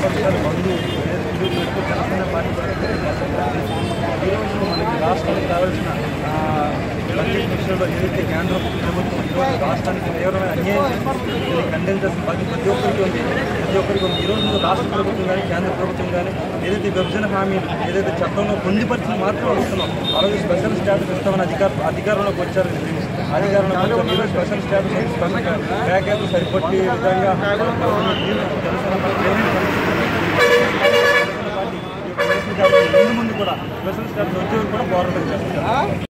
పక్షాలు బంధు పెట్టుకు జనసేన పార్టీ ఈరోజు మనకి రాష్ట్రానికి కావాల్సిన ఆ, బడ్జెట్ విషయంలో ఏదైతే కేంద్ర ప్రభుత్వం ఈరోజు రాష్ట్రానికి తీవ్రమైన అన్యాయం చేస్తుంది, దీన్ని ఖండించాల్సిన బాధ్యత ప్రతి ఒక్కరికి ఉంది ప్రతి ఒక్కరికి ఉంది ఈరోజు రాష్ట్ర ప్రభుత్వం కానీ కేంద్ర ప్రభుత్వం కానీ ఏదైతే విభజన హామీలు ఏదైతే చట్టంలో పొందుపరిచిన మాత్రం అడుగుతున్నాం అలాగే స్పెషల్ స్టాటస్ ఇస్తామని అధికార అధికారంలోకి వచ్చారు అధికారంలోకి వచ్చారు ఈరోజు స్పెషల్ స్టాటస్ స్పెషల్ ప్యాకేజ్ సరిపట్టి విధంగా జనసేన పార్టీ ముందు ముందు కూడా స్పెషల్ స్టాటస్ వచ్చేవారు కూడా పోరాటం చేస్తారు